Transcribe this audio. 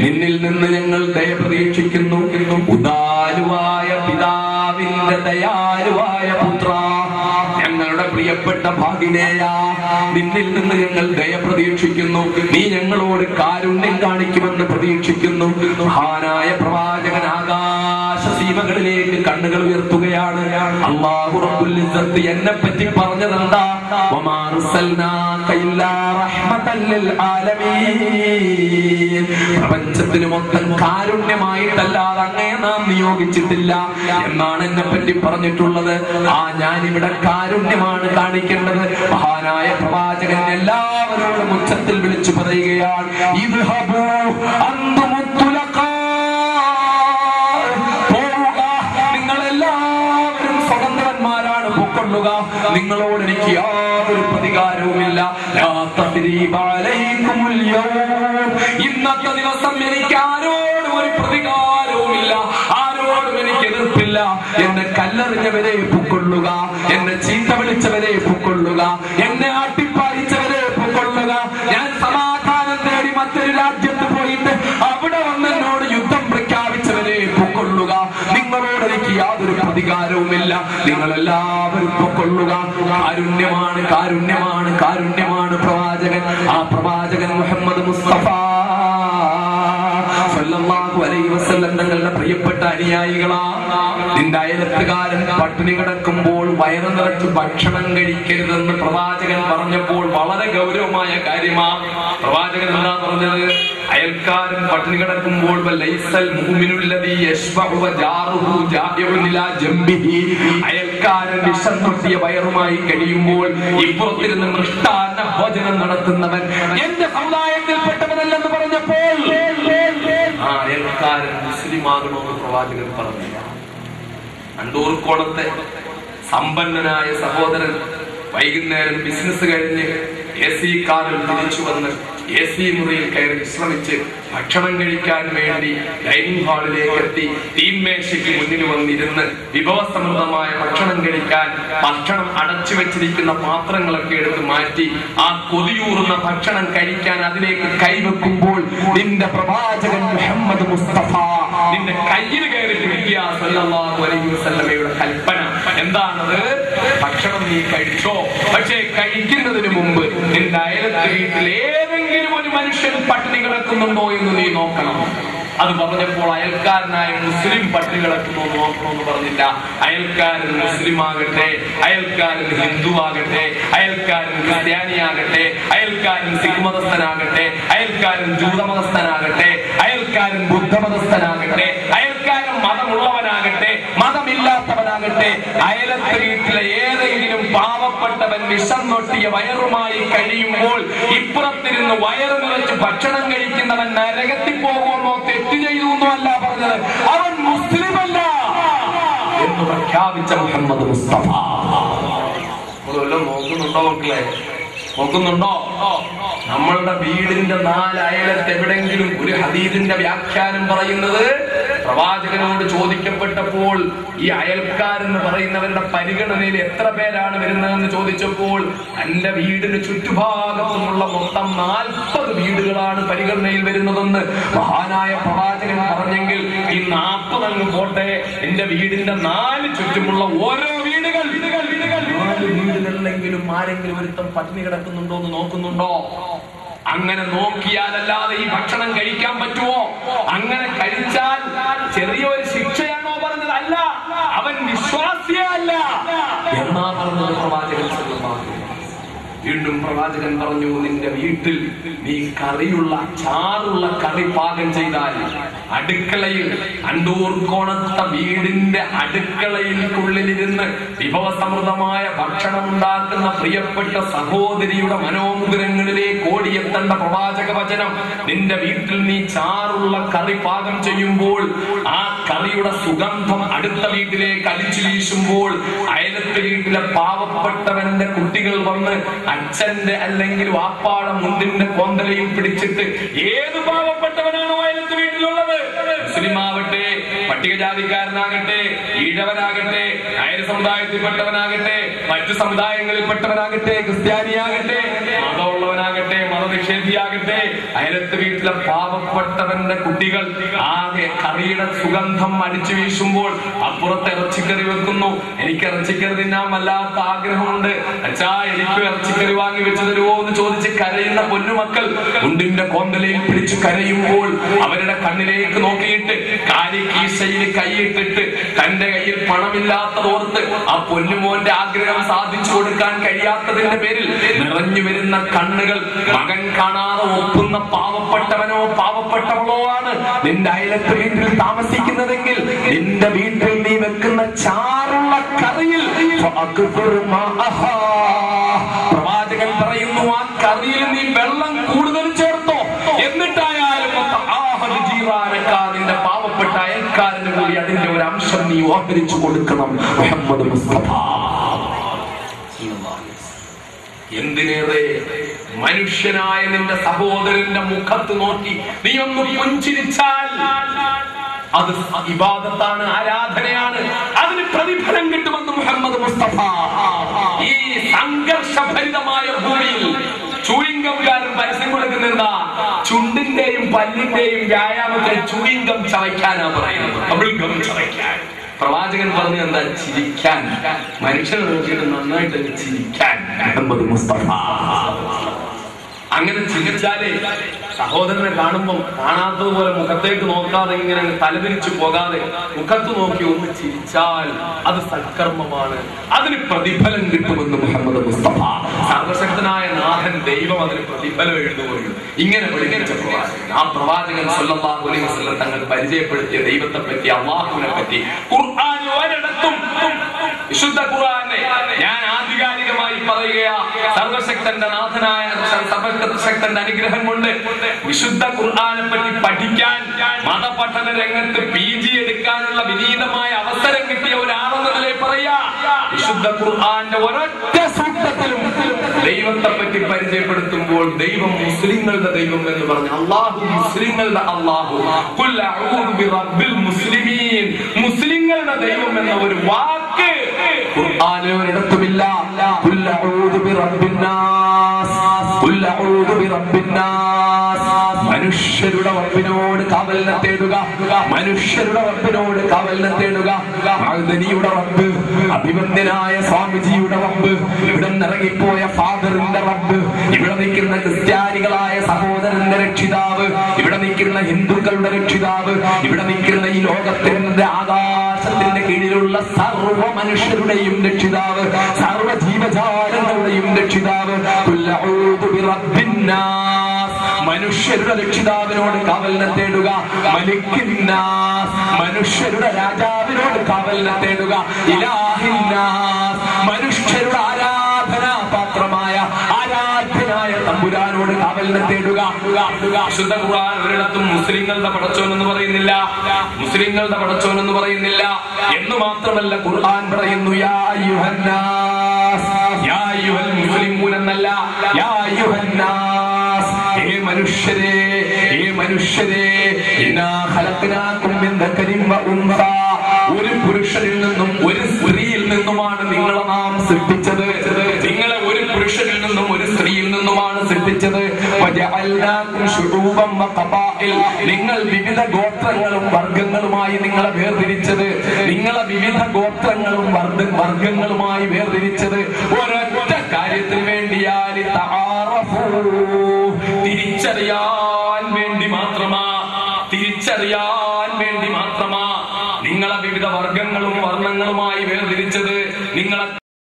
നിന്നിൽ നിന്ന് ഞങ്ങൾ ദയ പ്രതീക്ഷിക്കുന്നു ഉദാലുവായ പിതാവിന്റെ ദയാലുവായ പുത്ര ഞങ്ങളുടെ പ്രിയപ്പെട്ട ഭാഗിനേയ നിന്നിൽ നിന്ന് ഞങ്ങൾ ദയ പ്രതീക്ഷിക്കുന്നു നീ ഞങ്ങളോട് കാരുണ്യം കാണിക്കുമെന്ന് പ്രതീക്ഷിക്കുന്നു മഹാനായ പ്രവാചകൻ ആകാശ സീമകളിലേക്ക് കണ്ണുകൾ ഉയർത്തുകയാണ് അള്ളാഹു റബ്ബുൽ ഇസ്സത്ത് എന്നെ പറ്റി പറഞ്ഞതെന്താ വമാ അർസൽനാക ഇല്ലാ റഹ്മത്തൻ ലിൽ ആലമീൻ പ്രപഞ്ചത്തിന് മൊത്തം കാരുണ്യമായിട്ടല്ലാതെ അങ്ങേ നാം നിയോഗിച്ചിട്ടില്ല എന്നാണ് എന്നെ പറ്റി പറഞ്ഞിട്ടുള്ളത് ആ ഞാൻ ഇവിടെ കാരുണ്യമാണ് കാണിക്കേണ്ടത് മഹാനായ പ്രവാചകൻ എല്ലാവരോടും ഉച്ചത്തിൽ വിളിച്ചു പറയുകയാണ് ഇദ്ഹബൂ അന്തുമുത്തുലഖാ പോവുക നിങ്ങൾ എല്ലാവരും സ്വതന്ത്രന്മാരാണ് പൊക്കൊള്ളുക നിങ്ങളോട് എനിക്ക് യാതൊരു പ്രതികാരവുമില്ല ലാ തദ്രീബ അലൈക്കുമുൽ യൗം. ഇന്നത്തെ ദിവസം എനിക്ക് ആരോടും ഒരു പ്രതികാരവുമില്ല ആരോടും എനിക്ക് എതിർപ്പില്ല എന്നെ കല്ലെറിഞ്ഞവരെ പൊക്കൊള്ളുക എന്നെ ചീത്ത വിളിച്ചവരെ പൊക്കൊള്ളുക എന്നെ ആട്ടിപ്പായിച്ചവരെ പൊക്കൊള്ളുക ഞാൻ സമാധാനം തേടി മറ്റൊരു രാജ്യത്ത് പോയിട്ട് അവിടെ വന്ന് എന്നോട് യുദ്ധം പ്രഖ്യാപിച്ചവരെ പൊക്കൊള്ളുക നിങ്ങളോട് എനിക്ക് യാതൊരു പ്രതികാരവുമില്ല നിങ്ങൾ എല്ലാവരും പൊക്കൊള്ളുക കാരുണ്യമാണ് കാരുണ്യമാണ് കാരുണ്യമാണ് പ്രവാചകൻ ആ പ്രവാചകൻ മുഹമ്മദ് മുസ്തഫ സല്ലല്ലാഹു അലൈഹി വസല്ലം തങ്ങളുടെ പ്രിയപ്പെട്ട അനുയായികളാ നിന്റെ അയലത്തുകാരൻ പട്ടിണി കിടക്കുമ്പോൾ വയറു നിറച്ച് ഭക്ഷണം കഴിക്കരുതെന്ന് പ്രവാചകൻ പറഞ്ഞപ്പോൾ വളരെ ഗൗരവമായ കാര്യമാ പ്രവാചകൻ എന്താ പറഞ്ഞത് അയൽക്കാരൻ പട്ടിണി കിടക്കുമ്പോൾ ലൈസൽ മുഅ്മിനുല്ലദീ യശ്ബഉ വജാറുഹു ജാഇഉൻ ഇലാ ജംബിഹി അയൽക്കാരൻ വിഷം തൊട്ടിയ വയറുമായി കഴിയുമ്പോൾ ഇപ്പുറത്തിരുന്ന് മൃഷ്ടാന്ന ഭോജനം നടത്തുന്നവൻ എന്റെ സമുദായത്തിൽപ്പെട്ടവനല്ലെന്ന് പറഞ്ഞപ്പോൾ ആ അയൽക്കാരൻ മുസ്ലിമാകണമെന്ന് പ്രവാചകൻ പറഞ്ഞു അണ്ടൂർക്കോണത്തെ സമ്പന്നനായ സഹോദരൻ വൈകുന്നേരം ബിസിനസ് കഴിഞ്ഞ് എ സി കാറിൽ തിരിച്ചു വന്ന് എ സി മുറിയിൽ കയറി വിശ്രമിച്ച് ഭക്ഷണം കഴിക്കാൻ വേണ്ടി ഡൈനിങ് ഹാളിലേക്ക് എത്തി തീന്മേശയ്ക്ക് മുന്നിൽ വന്നിരുന്ന് വിഭവസമൃദ്ധമായ ഭക്ഷണം കഴിക്കാൻ ഭക്ഷണം അടച്ചു വെച്ചിരിക്കുന്ന പാത്രങ്ങളൊക്കെ എടുത്ത് മാറ്റി ആ കൊതിയൂറുന്ന ഭക്ഷണം കഴിക്കാൻ അതിലേക്ക് കൈവെക്കുമ്പോൾ നിന്റെ പ്രവാചകൻ മുഹമ്മദ് മുസ്തഫ നിന്റെ കയ്യിൽ കയറി പിടിക്കുക സല്ലല്ലാഹു അലൈഹി വസല്ലമയുടെ കൽപ്പന എന്താണത് ഭക്ഷണം നീ കഴിച്ചോ പക്ഷേ കഴിക്കുന്നതിന് മുമ്പ് നിന്റെ അയലത്തെ വീട്ടിൽ ഏതെങ്കിലും ഒരു മനുഷ്യൻ പട്ടിണി കിടക്കുന്നുണ്ടോ എന്ന് നീ നോക്കണം അത് പറഞ്ഞപ്പോൾ അയൽക്കാരനായ മുസ്ലിം പട്ടിണി കിടക്കുന്നു എന്ന് നോക്കണമെന്ന് പറഞ്ഞില്ല അയൽക്കാരൻ മുസ്ലിം ആകട്ടെ അയൽക്കാരൻ ഹിന്ദു ആകട്ടെ അയൽക്കാരൻ ക്രിസ്ത്യാനിയാകട്ടെ അയൽക്കാരൻ സിഖ് മതസ്ഥനാകട്ടെ അയൽക്കാരൻ ജൂതമതസ്ഥനാകട്ടെ അയൽക്കാരൻ ബുദ്ധമതസ്ഥനാകട്ടെ അയൽക്കാരൻ മതമുള്ളവനാകട്ടെ മതമില്ലാത്തവനാകട്ടെ അയലത്തെ വീട്ടിലെ ഏതെങ്കിലും പാവപ്പെട്ടവൻ വിഷം നൊട്ടിയ വയറുമായി കഴിയുമ്പോൾ ഇപ്പുറത്തിരുന്ന് വയറ് നിറച്ച് ഭക്ഷണം കഴിക്കുന്നവൻ നരകത്തിൽ പോകുമെന്നോ തെറ്റ് ചെയ്തു എന്നോ അല്ല പറഞ്ഞത് അവൻ മുസ്ലിമല്ല എന്ന് പ്രഖ്യാപിച്ച മുഹമ്മദ് മുസ്തഫ നമ്മളെല്ലാം നോക്കുന്നുണ്ടോ മക്കളെ നോക്കുന്നുണ്ടോ നമ്മളുടെ വീടിന്റെ നാല് അയലത്ത് എവിടെങ്കിലും ഒരു ഹദീദിന്റെ വ്യാഖ്യാനം പറയുന്നത് പ്രവാചകനോട് ചോദിക്കപ്പെട്ടപ്പോൾ ഈ അയൽക്കാരെന്ന് പറയുന്നവരുടെ പരിഗണനയിൽ എത്ര പേരാണ് വരുന്നതെന്ന് ചോദിച്ചപ്പോൾ എന്റെ വീടിന് ചുറ്റുഭാഗത്തുമുള്ള മൊത്തം നാൽപ്പത് വീടുകളാണ് പരിഗണനയിൽ വരുന്നതെന്ന് മഹാനായ പ്രവാചകൻ പറഞ്ഞെങ്കിൽ ഈ നാൽപ്പത് അങ്ങ് പോട്ടെ എന്റെ വീടിന്റെ നാല് ചുറ്റുമുള്ള ഓരോ വീടുകൾ വീടുകൾ വീടുകൾ നാല് വീടുകളിലെങ്കിലും ആരെങ്കിലും ഒരുത്തം പട്ടിണി കിടക്കുന്നുണ്ടോ എന്ന് നോക്കുന്നുണ്ടോ അങ്ങനെ നോക്കിയാലല്ലാതെ ഈ ഭക്ഷണം കഴിക്കാൻ പറ്റുമോ അങ്ങനെ കഴിച്ചാൽ ചെറിയൊരു ശിക്ഷയാണോ പറഞ്ഞത് അല്ല അവൻ വിശ്വാസിയേ അല്ല എന്നാ പറഞ്ഞത് പ്രവാചകൻ സല്ലല്ലാഹു അലൈഹി വസല്ലം. വീണ്ടും പ്രവാചകൻ പറഞ്ഞു നിന്റെ വീട്ടിൽ നീ കറിയുള്ള ചാറുള്ള കറി പാകം ചെയ്താൽ അടുക്കളയിൽ അണ്ടൂർ കോണത്ത വീടിന്റെ അടുക്കളയിൽക്കുള്ളിലിരുന്ന് വിഭവസമൃദ്ധമായ ഭക്ഷണം ഉണ്ടാക്കുന്ന പ്രിയപ്പെട്ട സഹോദരിയുടെ മനോമുദ്രങ്ങളിലേക്ക് ഓടിയെത്തേണ്ട പ്രവാചക വചനം നിന്റെ വീട്ടിൽ നീ ചാറുള്ള കറി പാകം ചെയ്യുമ്പോൾ ആ കറിയുടെ സുഗന്ധം അടുത്ത വീട്ടിലേക്ക് അടിച്ചു വീശുമ്പോൾ അയലത്തെ വീട്ടിലെ പാവപ്പെട്ടവന്റെ കുട്ടികൾ വന്ന് അച്ഛന്റെ അല്ലെങ്കിൽ വാപ്പാടെ മുണ്ടിന്റെ കോന്തലയും പിടിച്ചിട്ട് ഏത് പാവപ്പെട്ടവനാണോ അയലത്ത് വീട്ടിലുള്ളത് മുസ്ലിം ആവട്ടെ പട്ടികജാതിക്കാരനാകട്ടെ ഈഴവനാകട്ടെ അയൽ സമുദായത്തിൽപ്പെട്ടവനാകട്ടെ മറ്റു സമുദായങ്ങളിൽപ്പെട്ടവനാകട്ടെ ക്രിസ്ത്യാനിയാകട്ടെ മതമുള്ളവനാകട്ടെ മത നിഷേധിയാകട്ടെ അയലത്ത് വീട്ടിലെ പാവപ്പെട്ടവന്റെ കുട്ടികൾ ആകെ കറിയുടെ സുഗന്ധം അടിച്ചു വീശുമ്പോൾ അപ്പുറത്ത് ഇറച്ചിക്കറി വെക്കുന്നു എനിക്ക് ഇറച്ചിക്കറി തിന്നാൻ വല്ലാത്ത ആഗ്രഹമുണ്ട് അച്ഛാ എനിക്ക് ഇറച്ചിക്കറി വാങ്ങി വെച്ചു തരുമോ എന്ന് ചോദിച്ച് കരയുന്ന പൊന്നുമക്കൾ ഉണ്ടിന്റെ കോന്തലയിൽ പിടിച്ചു കരയുമ്പോൾ അവരുടെ കണ്ണിലേക്ക് നോക്കിയിട്ട് കാരി കീശയിൽ കൈയിട്ടിട്ട് തന്റെ കയ്യിൽ പണമില്ലാത്തതോർത്ത് ആ പൊന്നുമോന്റെ ആഗ്രഹം സാധിച്ചു കൊടുക്കാൻ കഴിയാത്തതിന്റെ പേരിൽ നിറഞ്ഞു വരുന്ന കണ്ണുകൾ മകൻ കാണാതെ ഒപ്പുന്ന പാവപ്പെട്ടവനോ പാവപ്പെട്ടവളോ ആണ് നിന്റെ അയലത്ത് വീട്ടിൽ താമസിക്കുന്നതെങ്കിൽ നിന്റെ വീട്ടിൽ നീ വെക്കുന്ന ചാറുള്ള കറിയിൽ ഫഅക്ബർ മഅഹാ. പ്രവാചകൻ പറയുന്നു ആ കറിയിൽ നീ വെള്ളം കൂടുതൽ ചേർത്തോ എന്നിട്ടായാലും വതആഹദ് ജീറാനക, നിന്റെ പാവപ്പെട്ട അയൽക്കാരന് കൂടി അതിന്റെ ഒരു അംശം നീ ഓഹരിച്ചു കൊടുക്കണം മുഹമ്മദ് മുസ്തഫ എന്തിനേറെ മനുഷ്യനായ നിന്റെ സഹോദരന്റെ മുഖത്ത് നോക്കി നീ ഒന്ന് പുഞ്ചിരിച്ചാൽ അത് ഇബാദത്താണ് ആരാധനയാണ് അതിന് പ്രതിഫലം കിട്ടുമെന്ന് മുഹമ്മദ് മുസ്തഫ ഈ സംഘർഷഭരിതമായ ഭൂമിയിൽ ചൂയിങ്കംകാരൻ പരസ്യം കൊടുക്കുന്ന എന്താ ചുണ്ടിന്റെയും പല്ലിന്റെയും വ്യായാമത്തിൽ ചൂയിങ്കം ചവയ്ക്കാനാ പറയുന്നത് അബിൾഗം ചവയ്ക്കാൻ പ്രവാചകൻ പറഞ്ഞു എന്താ ചിരിക്കാൻ മനുഷ്യനെ നോക്കിയിട്ട് നന്നായിട്ട് ചിരിക്കാൻ മുഹമ്മദ് മുസ്തഫ അങ്ങനെ ചിരിച്ചാലേ സഹോദരനെ കാണുമ്പോൾ കാണാത്തതുപോലെ മുഖത്തേക്ക് നോക്കാതെ ഇങ്ങനെ അങ്ങ് തലതിരിച്ചു പോകാതെ മുഖത്ത് നോക്കി ഒന്ന് ചിരിച്ചാൽ അത് സൽക്കർമ്മമാണ് അതിന് പ്രതിഫലം കിട്ടുമെന്ന് മുഹമ്മദ് മുസ്തഫ സർവശക്തനായ നാഥൻ ദൈവം അതിന് പ്രതിഫലം എഴുതുകയും ഇങ്ങനെ പഠിപ്പിച്ച പ്രവാചകൻ ആ പ്രവാചകൻ സല്ലല്ലാഹു അലൈഹി വസല്ലം തങ്ങൾ പരിചയപ്പെടുത്തിയ ദൈവത്തെ പറ്റി അള്ളാഹുവിനെ പറ്റി ഖുർആൻ ഒരിടത്തും വിശുദ്ധ ഖുർആനെ ഞാൻ ആധികാരികമായി പറയുകയാ സർവശക്തന്റെ നാഥനായ സർവശക്തന്റെ അനുഗ്രഹം കൊണ്ട് വിശുദ്ധ ഖുർആനെ പറ്റി പഠിക്കാൻ മതപഠന രംഗത്ത് പി ജി എടുക്കാനുള്ള വിനീതമായ അവസരം കിട്ടിയ ഒരാളെന്നതിലെ പറയാ വിശുദ്ധ ഖുർആന്റെ ഒരൊറ്റ സൂക്തത്തിലും ദൈവത്തെ പറ്റി പരിചയപ്പെടുത്തുമ്പോൾ ദൈവം മുസ്ലിങ്ങളുടെ ദൈവം എന്ന് പറഞ്ഞു അള്ളാഹു മുസ്ലിങ്ങളുടെ അള്ളാഹു ഖുൽ അഊദു ബിറബ്ബിൽ മുസ്ലിമീൻ മുസ്ലിങ്ങളുടെ ദൈവം എന്ന ഒരു വാക്ക് ഖുർആനിൽ ഒരിടത്തുമില്ല ഖുൽ അഊദു ബിറബ്ബിന്നാസ് ഖുൽ അഊദു ബിറബ്ബിന്നാസ് മനുഷ്യരുടെ റബ്ബിനോട് കാവലിനെ തേടുക മനുഷ്യരുടെ റബ്ബിനോട് കാവലിനെ തേടുക മഅ്ദനിയുടെ റബ്ബ് അഭിവന്ദ്യനായ സ്വാമിജിയുടെ റബ്ബ് ഇവിടെ ഇറങ്ങിപ്പോയ ഫാദറിന്റെ റബ്ബ് ഇവിടെ നിൽക്കുന്ന ക്രിസ്ത്യാനികളായ സഹോദരന്റെ രക്ഷിതാവ് ഇവിടെ നിൽക്കുന്ന ഹിന്ദുക്കളുടെ രക്ഷിതാവ് ഇവിടെ നിൽക്കുന്ന ഈ ലോകത്തിന്റെ ആകാശത്തിന്റെ കീഴിലുള്ള സർവ മനുഷ്യരുടെയും രക്ഷിതാവ് സർവ ജീവജാലങ്ങളുടെയും രക്ഷിതാവ് ഖുൽ അഊദു ബിറബ്ബിന്നാസ്. മനുഷ്യരുടെ രക്ഷിതാവിനോട് കാവലിനെ തേടുക മലിക്കിന്നാസ് മനുഷ്യരുടെ രാജാവിനോട് കാവലിനെ തേടുക ഇലാഹിന്നാസ് മനുഷ്യരുടെ ആരാധനാ പാത്രമായ ആരാധ്യനായ തമ്പുരാനോട് കാവലിനെ തേടുക വിശുദ്ധ ഖുർആൻ ഒരിടത്തും മുസ്ലിങ്ങളുടെ പടച്ചോൻ എന്ന് പറയുന്നില്ല മുസ്ലിങ്ങളുടെ പടച്ചോൻ എന്ന് പറയുന്നില്ല എന്ന് മാത്രമല്ല ഖുർആൻ പറയുന്നു യാ അയ്യുഹന്നാസ് യാ അയ്യുഹൽ മുസ്ലിമൂൻ എന്നല്ല യാ അയ്യുഹന്നാസ് ഏ മനുഷ്യരെ ഏ മനുഷ്യരെ ഇന്നാ ഖലഖനാകും മിൻ ദക്കരിൻ വ ഉൻസ ഒരു പുരുഷനിൽ നിന്നും ഒരു സ്ത്രീയിൽ നിന്നുമാണ് നിങ്ങളെ നാം സൃഷ്ടിച്ചത് നിങ്ങളെ ഒരു പുരുഷനിൽ നിന്നും ഒരു സ്ത്രീയിൽ നിന്നുമാണ് സൃഷ്ടിച്ചത് വജഅൽനാകും ശുഊബൻ വഖബാഇൽ. നിങ്ങൾ വിവിധ ഗോത്രങ്ങളും വർഗങ്ങളുമായി നിങ്ങളെ വേർതിരിച്ചത് നിങ്ങളെ വിവിധ ഗോത്രങ്ങളും വർദ്ധ- വർഗങ്ങളുമായി വേർതിരിച്ചത് ഒരൊറ്റ കാര്യത്തിന് വേണ്ടിയാൽ തആറഫൂ. തിരിച്ചറിയാൻ വേണ്ടി മാത്രമാ തിരിച്ചറിയാൻ വേണ്ടി മാത്രമാ നിങ്ങളെ വിവിധ വർഗങ്ങളും വർണ്ണങ്ങളുമായി വേർതിരിച്ചത് നിങ്ങളെ